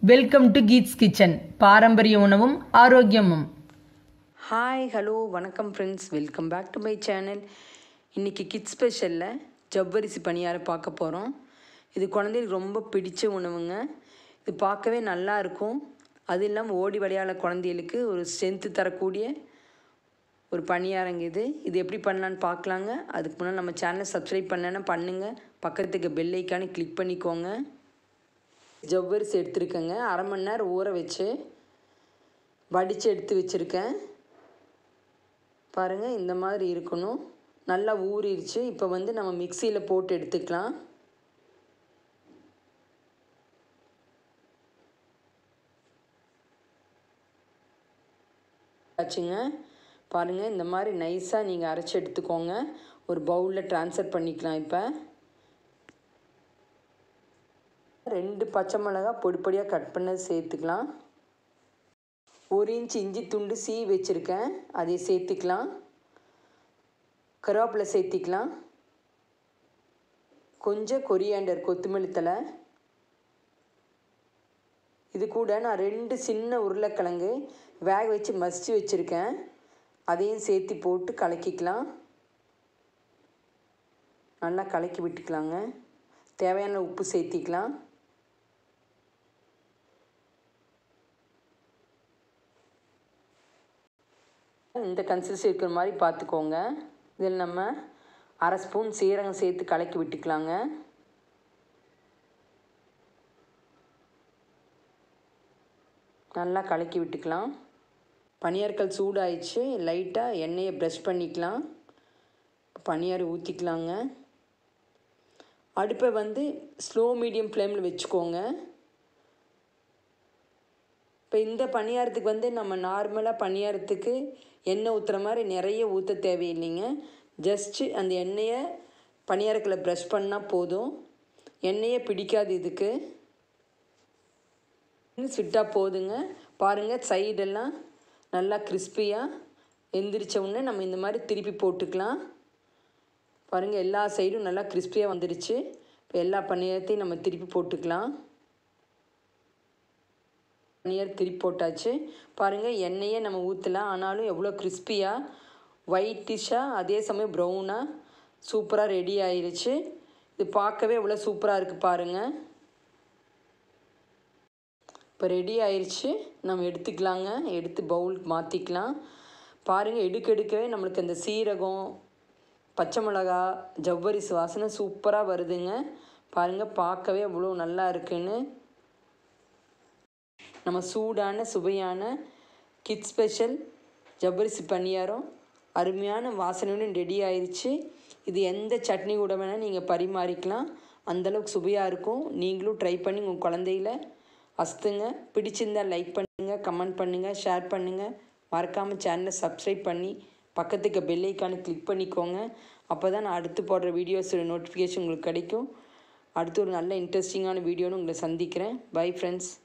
welcome to Keats kitchen பாரம்பரிய உணவும் ஆரோக்கியமும் ஹாய் ஹலோ வணக்கம் friends welcome back to my channel இன்றைக்கி கிட்ஸ் ஸ்பெஷலில் ஜவ்வரிசி பணியாரம் பார்க்க போகிறோம் இது குழந்தைகளுக்கு ரொம்ப பிடிச்ச உணவுங்க இது பார்க்கவே நல்லா இருக்கும் அது இல்லாமல் ஓடி விளையாட குழந்தைகளுக்கு ஒரு ஸ்ட்ரென்த்து தரக்கூடிய ஒரு பணியாரங்க இது இது எப்படி பண்ணலான்னு பார்க்கலாங்க அதுக்கு முன்னாடி நம்ம சேனலை சப்ஸ்கிரைப் பண்ணலன்னா பண்ணுங்கள் பக்கத்துக்கு பெல் ஐக்கானு கிளிக் பண்ணிக்கோங்க ஜவ்வரிசி எடுத்துருக்கேங்க அரை மணி நேரம் ஊற வச்சு வடித்து எடுத்து வச்சுருக்கேன் பாருங்கள் இந்த மாதிரி இருக்கணும் நல்லா ஊறிடுச்சு இப்போ வந்து நம்ம மிக்சியில் போட்டு எடுத்துக்கலாம் ஆச்சுங்க பாருங்கள் இந்த மாதிரி நைஸாக நீங்கள் அரைச்சி எடுத்துக்கோங்க ஒரு பவுலில் ட்ரான்ஸ்ஃபர் பண்ணிக்கலாம் இப்போ ரெண்டு பச்சை மிளகா பொடி பொடியாக கட் பண்ணது சேர்த்துக்கலாம் ஒரு இன்ச் இஞ்சி துண்டு சீ வச்சுருக்கேன் அதை சேர்த்துக்கலாம் கருவேப்பிலை சேர்த்திக்கலாம் கொஞ்சம் கொரியாண்டர் கொத்தமல்லி தலை இது கூட நான் ரெண்டு சின்ன உருளைக்கிழங்கு வேக வச்சு மசித்து வச்சுருக்கேன் அதையும் சேர்த்து போட்டு கலக்கிக்கலாம் நல்லா கலக்கி விட்டுக்கலாங்க தேவையான உப்பு சேர்த்திக்கலாம் இந்த கன்சிஸ்டி இருக்கிற மாதிரி பார்த்துக்கோங்க இதில் நம்ம அரை ஸ்பூன் சீரகம் சேர்த்து கலக்கி விட்டுக்கலாங்க நல்லா கலக்கி விட்டுக்கலாம் பனியார்கள் சூடாயிடுச்சு லைட்டாக எண்ணெயை ப்ரெஷ் பண்ணிக்கலாம் பனியார் ஊற்றிக்கலாங்க அடுப்பை வந்து ஸ்லோ மீடியம் ஃப்ளேமில் வச்சுக்கோங்க இப்போ இந்த பணியாரத்துக்கு வந்து நம்ம நார்மலாக பணியாரத்துக்கு எண்ணெய் ஊற்றுற மாதிரி நிறைய ஊற்ற தேவையில்லைங்க ஜஸ்ட்டு அந்த எண்ணெயை பணியாரத்தில் ப்ரஷ் பண்ணால் போதும் எண்ணெயே பிடிக்காது இதுக்கு ஃபிட்டாக போதுங்க பாருங்கள் சைடெல்லாம் நல்லா கிறிஸ்பியாக எந்திரிச்ச உடனே நம்ம இந்த மாதிரி திருப்பி போட்டுக்கலாம் பாருங்கள் எல்லா சைடும் நல்லா கிறிஸ்பியாக வந்துடுச்சு இப்போ எல்லா பணியாரத்தையும் நம்ம திருப்பி போட்டுக்கலாம் பனியர் திருப்பி போட்டாச்சு பாருங்கள் எண்ணெயே நம்ம ஊற்றலாம் ஆனாலும் எவ்வளோ கிறிஸ்பியாக ஒயிட்டிஷாக அதே சமயம் ப்ரௌனாக சூப்பராக ரெடி ஆயிடுச்சு இது பார்க்கவே எவ்வளோ சூப்பராக இருக்குது பாருங்கள் இப்போ ரெடி ஆயிடுச்சு நம்ம எடுத்துக்கலாங்க எடுத்து பவுல் மாற்றிக்கலாம் பாருங்கள் எடுக்க எடுக்கவே நம்மளுக்கு அந்த சீரகம் பச்சை மிளகா ஜவ்வரிசி வாசனை சூப்பராக வருதுங்க பாருங்கள் பார்க்கவே எவ்வளோ நல்லா இருக்குன்னு நம்ம சூடான சுவையான கிட் ஸ்பெஷல் ஜவ்வரிசி பணியாரம் அருமையான வாசனையுடன் ரெடி ஆயிடுச்சு இது எந்த சட்னி கூட வேணால் நீங்கள் பரிமாறிக்கலாம் அந்தளவுக்கு சுவையாக இருக்கும் நீங்களும் ட்ரை பண்ணி உங்கள் குழந்தையில அஸ்துங்க பிடிச்சிருந்தால் லைக் பண்ணுங்கள் கமெண்ட் பண்ணுங்கள் ஷேர் பண்ணுங்கள் மறக்காமல் சேனலை சப்ஸ்கிரைப் பண்ணி பக்கத்துக்கு பெல் ஐக்கானு கிளிக் பண்ணிக்கோங்க அப்போ தான் நான் அடுத்து போடுற வீடியோஸோட நோட்டிஃபிகேஷன் உங்களுக்கு கிடைக்கும் அடுத்து ஒரு நல்ல இன்ட்ரெஸ்டிங்கான வீடியோன்னு உங்களை சந்திக்கிறேன் பை ஃப்ரெண்ட்ஸ்